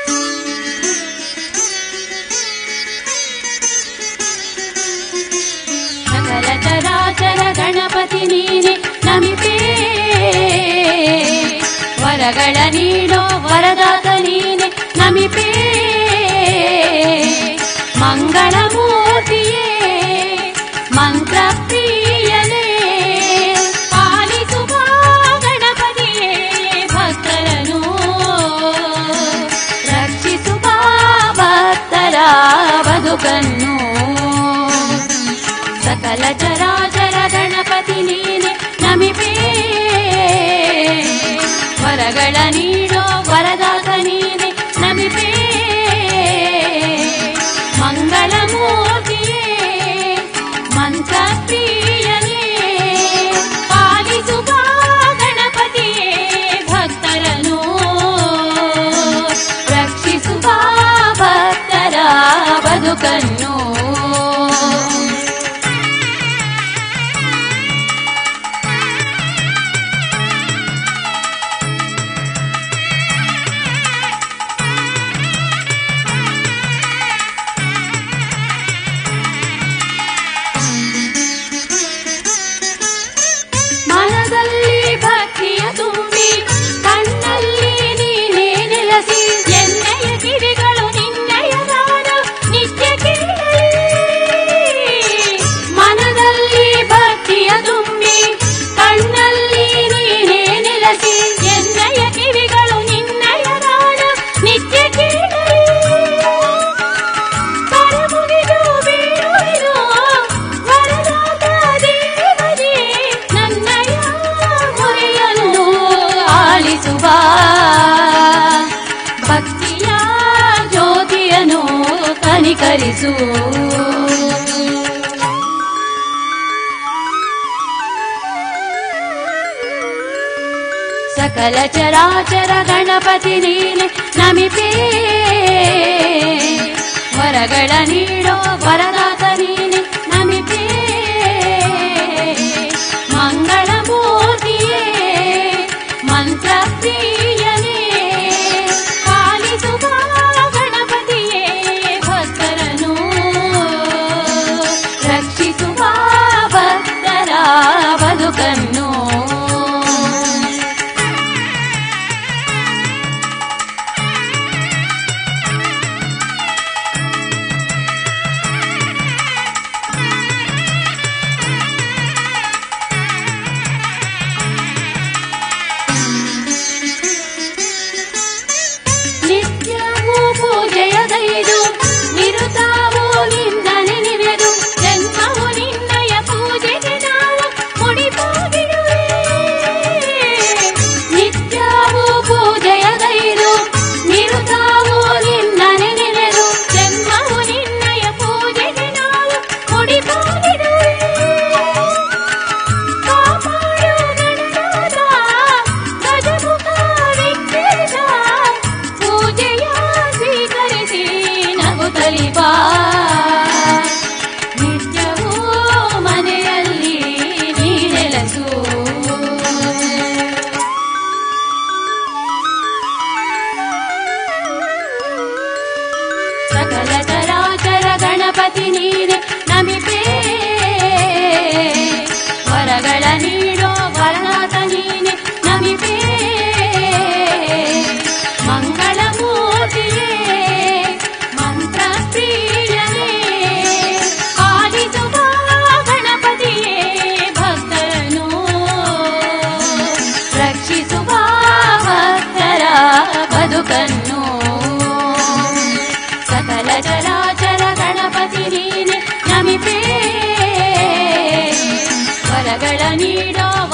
ಸಕಲ ಚರಾಚರ ಗಣಪತಿ ನೀನೆ ನಮಿಪೇ ವರಗಳ ನೀಡೋ ವರದಾತ ನೀನೆ ನಮಿಪೇ ಮಂಗಳ ಮೂರ್ತಿಯೇ ಮಂತ್ರ ಪ್ರಿಯನೇ ಪಾಲಿಸುವ ಗಣಪತಿಯೇ ಭಕ್ತರನು ರಕ್ಷಿಸುವ ಭಕ್ತರ ಬದುಕನ್ನು ಸಕಲ ಚರಾಚರ ಗಣಪತಿ ನೀನೆ ನಮಿಪೇ ವರಗಳ ನೀಡೋ ವರದಾತ ನೀನೆ ನಮಿಪೇ ಮಂಗಳ ಮೂರ್ತಿಯೇ ಮಂತ್ರ ಪ್ರಿಯನೇ ಪಾಲಿಸುವ ಗಣಪತಿಯೇ ಭಕ್ತರನು ರಕ್ಷಿಸುವ ಭಕ್ತರ ಬದುಕನ್ನು ಮನದಲ್ಲಿ ಭಕ್ತಿಯ ತುಂಬಿ ಕಣ್ಣಲ್ಲಿ ನೀನೇ ನೆಲೆಸಿ ಎಣ್ಣೆಯ ಕಿವಿಗಳು ನಿನ್ನಯ ನಾಡ ನಿತ್ಯ ಕೇಳಲಿ ಮನದಲ್ಲಿ ಭಕ್ತಿಯ ತುಂಬಿ ಕಣ್ಣಲ್ಲಿ ನೀನೇ ನೆಲೆಸಿ ಎಣ್ಣೆಯ ಕಿವಿಗಳು ನಿನ್ನಯ ನಾಡ ನಿತ್ಯ ಕೇಳಲಿ ಕರಮುಗಿದು ಬೀಳುವೆನು ವರದಾತ ದೇವನೇ ನನ್ನಯ ಮೊರೆಯನ್ನು ಆಲಿಸುವ ಭಕ್ತಿಯ ಜ್ಯೋತಿಯನ್ನು ಕನಿಕರಿಸು ಸಕಲ ಚರಾಚರ ಗಣಪತಿ ನೀನೆ ನಮಿಪೇ ವರಗಳ ನೀಡೋ ವರದಾತ ನೀನೆ ನಮಿಪೇ ಮಂಗಳ ಮೂರ್ತಿಯೇ ಮಂತ್ರ ಪ್ರಿಯನೇ ಪಾಲಿಸುವ ಗಣಪತಿಯೇ ಭಕ್ತರನು ರಕ್ಷಿಸುವ ಭಕ್ತರ ಬದುಕನ್ನು ನಿತ್ಯವೂ ಪೂಜೆಯ ಗೈದು ನಿರುತಾವು ನಿನ್ನ ನೆನೆವೆದು ಜನ್ಮವು ನಿನ್ನಯ ಪೂಜೆಗೆ ನಾವು ಮುಡಿಪಾಗಿಡುವೆ ನಿತ್ಯವೂ ಪೂಜೆಯ ಗೈದು ನಿರುತಾವು ನಿನ್ನ ನೆನೆವೆದು ಜನ್ಮವು ನಿನ್ನಯ ಪೂಜೆಗೆ ನಾವು ಮುಡಿಪಾಗಿಡುವೆ ಕಾಪಾಡು ಗಣನಾಥ ಗಜಮುಖ ವಿಘ್ನೇಶ ಪೂಜೆಯ ಸ್ವೀಕರಿಸಿ ನಗುತ್ತಲಿ ಬಾ ನಿತ್ಯವೂ ಮನೆಯಲ್ಲಿ ನೀ ನೆಲೆಸು ಸಕಲ ಚರಾಚರ ಗಣಪತಿ ನೀನೆ ನಮಿಪೇ ವರಗಳ ನೀಡೋ ವರನಾಥ ನೀನೆ ನಮಿಪೇ ಮಂಗಳ ಮೂರ್ತಿಯೇ ಮಂತ್ರ ಪ್ರಿಯನೇ ಪಾಲಿಸುವ ಗಣಪತಿಯೇ ಭಕ್ತರನು ರಕ್ಷಿಸುವ ಭಕ್ತರ ಬದುಕನ್ನು ಸಕಲ ಚರಾಚರ ಗಣಪತಿ ನೀನೆ ನಮಿಪೇ ವರಗಳ ನೀಡೋ